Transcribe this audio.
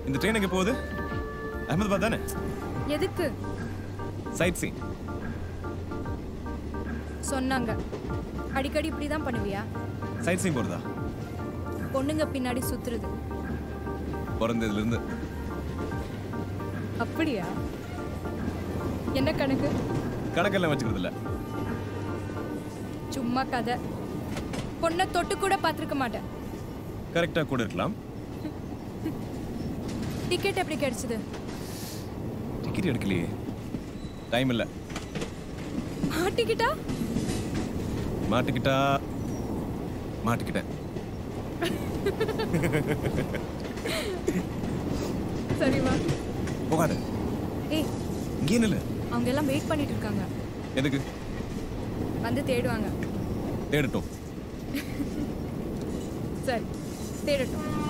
இந்த ட்ரெயின் எங்க போகுது அகமதாபாத் தானே எதுக்கு சைட் சீன் சொன்னாங்க அடிக்கடி இப்படி தான் பண்ணுவியா சைட் சீன் போறதா பொண்ணுங்க பின்னாடி சுத்துறது பிறந்ததுல இருந்து அப்படியா என்ன கணக்கு கணக்கெல்லாம் வச்சுக்கிறது இல்ல சும்மா கதை பொண்ணை தொட்டு கூட பார்த்துருக்க மாட்டேன் கரெக்டா கூட இருக்கலாம் டிக்கெட் எப்படி கிடைச்சது டிக்கெட் எடுக்கலையே டைம் இல்ல மாட்டிக்கிட்டா மாட்டிக்கிட்டா மாட்டிக்கிட்டேன் சரி வா போகாத ஏய் இங்கே நில்லு அவங்க எல்லாம் வெயிட் பண்ணிட்டு இருக்காங்க எதுக்கு வந்து தேடுவாங்க தேடட்டும் சரி தேடட்டும்